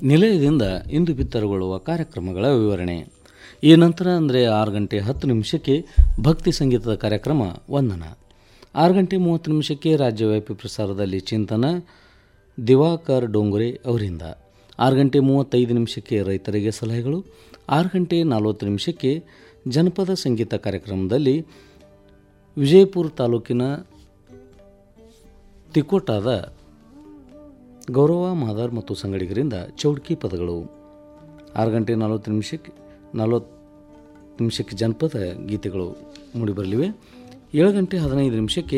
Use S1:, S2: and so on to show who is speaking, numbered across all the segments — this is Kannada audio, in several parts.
S1: ನಿಲಯದಿಂದ ಇಂದು ಬಿತ್ತರಗೊಳ್ಳುವ ಕಾರ್ಯಕ್ರಮಗಳ ವಿವರಣೆ ಈ ನಂತರ ಅಂದರೆ ಆರು ಗಂಟೆ ಹತ್ತು ನಿಮಿಷಕ್ಕೆ ಭಕ್ತಿ ಸಂಗೀತದ ಕಾರ್ಯಕ್ರಮ ವಂದನ ಆರು ಗಂಟೆ ಮೂವತ್ತು ನಿಮಿಷಕ್ಕೆ ರಾಜ್ಯವ್ಯಾಪಿ ಪ್ರಸಾರದಲ್ಲಿ ಚಿಂತನ ದಿವಾಕರ್ ಡೋಂಗುರೆ ಅವರಿಂದ ಆರು ಗಂಟೆ ಮೂವತ್ತೈದು ನಿಮಿಷಕ್ಕೆ ರೈತರಿಗೆ ಸಲಹೆಗಳು ಆರು ಗಂಟೆ ನಲವತ್ತು ನಿಮಿಷಕ್ಕೆ ಜನಪದ ಸಂಗೀತ ಕಾರ್ಯಕ್ರಮದಲ್ಲಿ ವಿಜಯಪುರ ತಾಲೂಕಿನ ತಿಕೋಟಾದ ಗೌರವ ಮಾದರ್ ಮತ್ತು ಸಂಗಡಿಗರಿಂದ ಚೌಡ್ಕಿ ಪದಗಳು ಆರು ಗಂಟೆ ನಲವತ್ತು ನಿಮಿಷಕ್ಕೆ ನಲವತ್ತು ನಿಮಿಷಕ್ಕೆ ಜನಪದ ಗೀತೆಗಳು ಮೂಡಿಬರಲಿವೆ ಏಳು ಗಂಟೆ ಹದಿನೈದು ನಿಮಿಷಕ್ಕೆ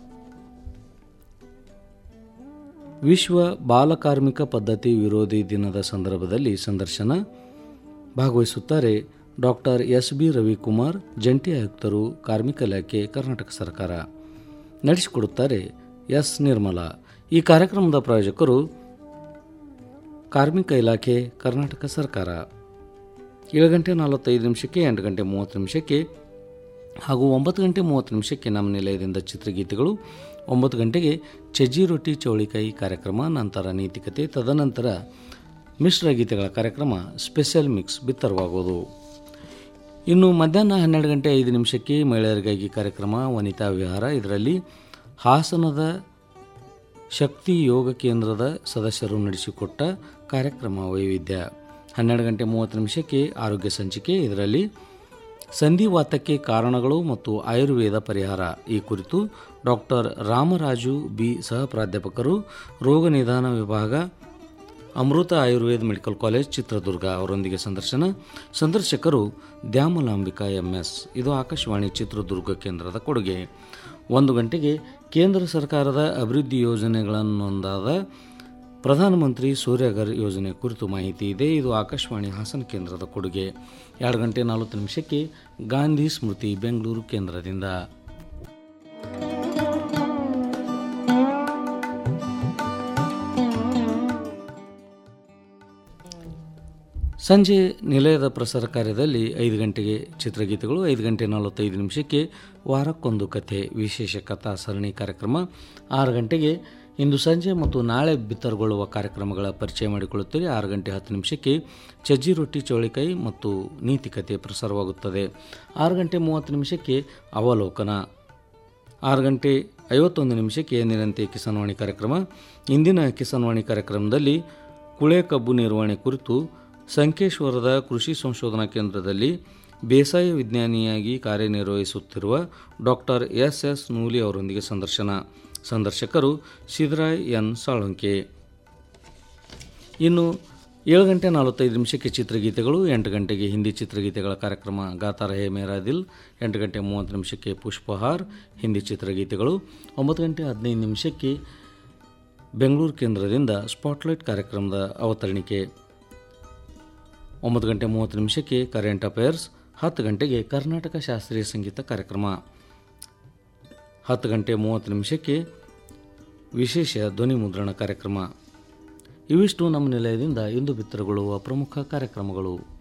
S1: ವಿಶ್ವ ಬಾಲಕಾರ್ಮಿಕ ಪದ್ಧತಿ ವಿರೋಧಿ ದಿನದ ಸಂದರ್ಭದಲ್ಲಿ ಸಂದರ್ಶನ ಭಾಗವಹಿಸುತ್ತಾರೆ ಡಾಕ್ಟರ್ ಎಸ್ ಬಿ ರವಿಕುಮಾರ್ ಜಂಟಿ ಆಯುಕ್ತರು ಕಾರ್ಮಿಕ ಇಲಾಖೆ ಕರ್ನಾಟಕ ಸರ್ಕಾರ ನಡೆಸಿಕೊಡುತ್ತಾರೆ ಎಸ್ ನಿರ್ಮಲಾ ಈ ಕಾರ್ಯಕ್ರಮದ ಪ್ರಾಯೋಜಕರು ಕಾರ್ಮಿಕ ಇಲಾಖೆ ಕರ್ನಾಟಕ ಸರ್ಕಾರ ಏಳು ಗಂಟೆ ನಲವತ್ತೈದು ನಿಮಿಷಕ್ಕೆ ಎಂಟು ಗಂಟೆ ಮೂವತ್ತು ನಿಮಿಷಕ್ಕೆ ಹಾಗೂ ಒಂಬತ್ತು ಗಂಟೆ ಮೂವತ್ತು ನಿಮಿಷಕ್ಕೆ ನಮ್ಮ ನಿಲಯದಿಂದ ಚಿತ್ರಗೀತೆಗಳು ಒಂಬತ್ತು ಗಂಟೆಗೆ ಚಜ್ಜಿ ರೊಟ್ಟಿ ಚೌಳಿಕಾಯಿ ಕಾರ್ಯಕ್ರಮ ನಂತರ ನೀತಿಕತೆ ತದನಂತರ ಮಿಶ್ರ ಗೀತೆಗಳ ಕಾರ್ಯಕ್ರಮ ಸ್ಪೆಷಲ್ ಮಿಕ್ಸ್ ಬಿತ್ತರವಾಗುವುದು ಇನ್ನು ಮಧ್ಯಾಹ್ನ ಹನ್ನೆರಡು ಗಂಟೆ ಐದು ನಿಮಿಷಕ್ಕೆ ಮಹಿಳೆಯರಿಗಾಗಿ ಕಾರ್ಯಕ್ರಮ ವನಿತಾ ವಿಹಾರ ಇದರಲ್ಲಿ ಹಾಸನದ ಶಕ್ತಿ ಯೋಗ ಕೇಂದ್ರದ ಸದಸ್ಯರು ನಡೆಸಿಕೊಟ್ಟ ಕಾರ್ಯಕ್ರಮ ವೈವಿಧ್ಯ ಹನ್ನೆರಡು ಗಂಟೆ ಮೂವತ್ತು ನಿಮಿಷಕ್ಕೆ ಆರೋಗ್ಯ ಸಂಚಿಕೆ ಇದರಲ್ಲಿ ಸಂಧಿವಾತಕ್ಕೆ ಕಾರಣಗಳು ಮತ್ತು ಆಯುರ್ವೇದ ಪರಿಹಾರ ಈ ಕುರಿತು ಡಾಕ್ಟರ್ ರಾಮರಾಜು ಬಿ ಸಹ ಪ್ರಾಧ್ಯಾಪಕರು ರೋಗ ನಿದಾನ ವಿಭಾಗ ಅಮೃತ ಆಯುರ್ವೇದ ಮೆಡಿಕಲ್ ಕಾಲೇಜ್ ಚಿತ್ರದುರ್ಗ ಅವರೊಂದಿಗೆ ಸಂದರ್ಶನ ಸಂದರ್ಶಕರು ದ್ಯಾಮಲಾಂಬಿಕಾ ಎಂಎಸ್ ಇದು ಆಕಾಶವಾಣಿ ಚಿತ್ರದುರ್ಗ ಕೇಂದ್ರದ ಕೊಡುಗೆ ಒಂದು ಗಂಟೆಗೆ ಕೇಂದ್ರ ಸರ್ಕಾರದ ಅಭಿವೃದ್ಧಿ ಯೋಜನೆಗಳನ್ನೊಂದಾದ ಪ್ರಧಾನಮಂತ್ರಿ ಸೂರ್ಯಘರ್ ಯೋಜನೆ ಕುರಿತು ಮಾಹಿತಿ ಇದೆ ಇದು ಆಕಾಶವಾಣಿ ಹಾಸನ ಕೇಂದ್ರದ ಕೊಡುಗೆ ಎರಡು ಗಂಟೆ ನಲವತ್ತು ನಿಮಿಷಕ್ಕೆ ಗಾಂಧಿ ಸ್ಮೃತಿ ಬೆಂಗಳೂರು ಕೇಂದ್ರದಿಂದ ಸಂಜೆ ನಿಲಯದ ಪ್ರಸಾರ ಕಾರ್ಯದಲ್ಲಿ ಐದು ಗಂಟೆಗೆ ಚಿತ್ರಗೀತೆಗಳು ಐದು ಗಂಟೆ ನಲವತ್ತೈದು ನಿಮಿಷಕ್ಕೆ ವಾರಕ್ಕೊಂದು ಕಥೆ ವಿಶೇಷ ಕಥಾ ಸರಣಿ ಕಾರ್ಯಕ್ರಮ ಆರು ಗಂಟೆಗೆ ಇಂದು ಸಂಜೆ ಮತ್ತು ನಾಳೆ ಬಿತ್ತರಗೊಳ್ಳುವ ಕಾರ್ಯಕ್ರಮಗಳ ಪರಿಚಯ ಮಾಡಿಕೊಳ್ಳುತ್ತೀರಿ ಆರು ಗಂಟೆ ಹತ್ತು ನಿಮಿಷಕ್ಕೆ ಚಜ್ಜಿ ರೊಟ್ಟಿ ಚೌಳಿಕಾಯಿ ಮತ್ತು ನೀತಿಕತೆ ಪ್ರಸಾರವಾಗುತ್ತದೆ ಆರು ಗಂಟೆ ಮೂವತ್ತು ನಿಮಿಷಕ್ಕೆ ಅವಲೋಕನ ಆರು ಗಂಟೆ ಐವತ್ತೊಂದು ನಿಮಿಷಕ್ಕೆ ಎಂದಿನಂತೆ ಕಿಸಾನ್ವಾಣಿ ಕಾರ್ಯಕ್ರಮ ಇಂದಿನ ಕಿಸಾನ್ವಾಣಿ ಕಾರ್ಯಕ್ರಮದಲ್ಲಿ ಕುಳೆ ಕಬ್ಬು ನಿರ್ವಹಣೆ ಕುರಿತು ಸಂಕೇಶ್ವರದ ಕೃಷಿ ಸಂಶೋಧನಾ ಕೇಂದ್ರದಲ್ಲಿ ಬೇಸಾಯ ವಿಜ್ಞಾನಿಯಾಗಿ ಕಾರ್ಯನಿರ್ವಹಿಸುತ್ತಿರುವ ಡಾಕ್ಟರ್ ಎಸ್ ಎಸ್ ನೂಲಿ ಅವರೊಂದಿಗೆ ಸಂದರ್ಶನ ಸಂದರ್ಶಕರು ಸಿದ್ದರಾಯ್ ಎನ್ ಸಾಳುಂಕೆ ಇನ್ನು ಏಳು ಗಂಟೆ ನಲವತ್ತೈದು ನಿಮಿಷಕ್ಕೆ ಚಿತ್ರಗೀತೆಗಳು ಎಂಟು ಗಂಟೆಗೆ ಹಿಂದಿ ಚಿತ್ರಗೀತೆಗಳ ಕಾರ್ಯಕ್ರಮ ಗಾತಾ ರಹೇ ಮೇರಾ ದಿಲ್ ಎಂಟು ಗಂಟೆ ಮೂವತ್ತು ನಿಮಿಷಕ್ಕೆ ಪುಷ್ಪಹಾರ್ ಹಿಂದಿ ಚಿತ್ರಗೀತೆಗಳು ಒಂಬತ್ತು ಗಂಟೆ ಹದಿನೈದು ನಿಮಿಷಕ್ಕೆ ಬೆಂಗಳೂರು ಕೇಂದ್ರದಿಂದ ಸ್ಪಾಟ್ಲೈಟ್ ಕಾರ್ಯಕ್ರಮದ ಅವತರಣಿಕೆ ಒಂಬತ್ತು ಗಂಟೆ ಮೂವತ್ತು ನಿಮಿಷಕ್ಕೆ ಕರೆಂಟ್ ಅಫೇರ್ಸ್ ಹತ್ತು ಗಂಟೆಗೆ ಕರ್ನಾಟಕ ಶಾಸ್ತ್ರೀಯ ಸಂಗೀತ ಕಾರ್ಯಕ್ರಮ ಹತ್ತು ಗಂಟೆ ಮೂವತ್ತು ನಿಮಿಷಕ್ಕೆ ವಿಶೇಷ ಧ್ವನಿ ಮುದ್ರಣ ಕಾರ್ಯಕ್ರಮ ಇವಿಷ್ಟು ನಮ್ಮ ನಿಲಯದಿಂದ ಇಂದು ಬಿತ್ತರಗೊಳ್ಳುವ ಪ್ರಮುಖ ಕಾರ್ಯಕ್ರಮಗಳು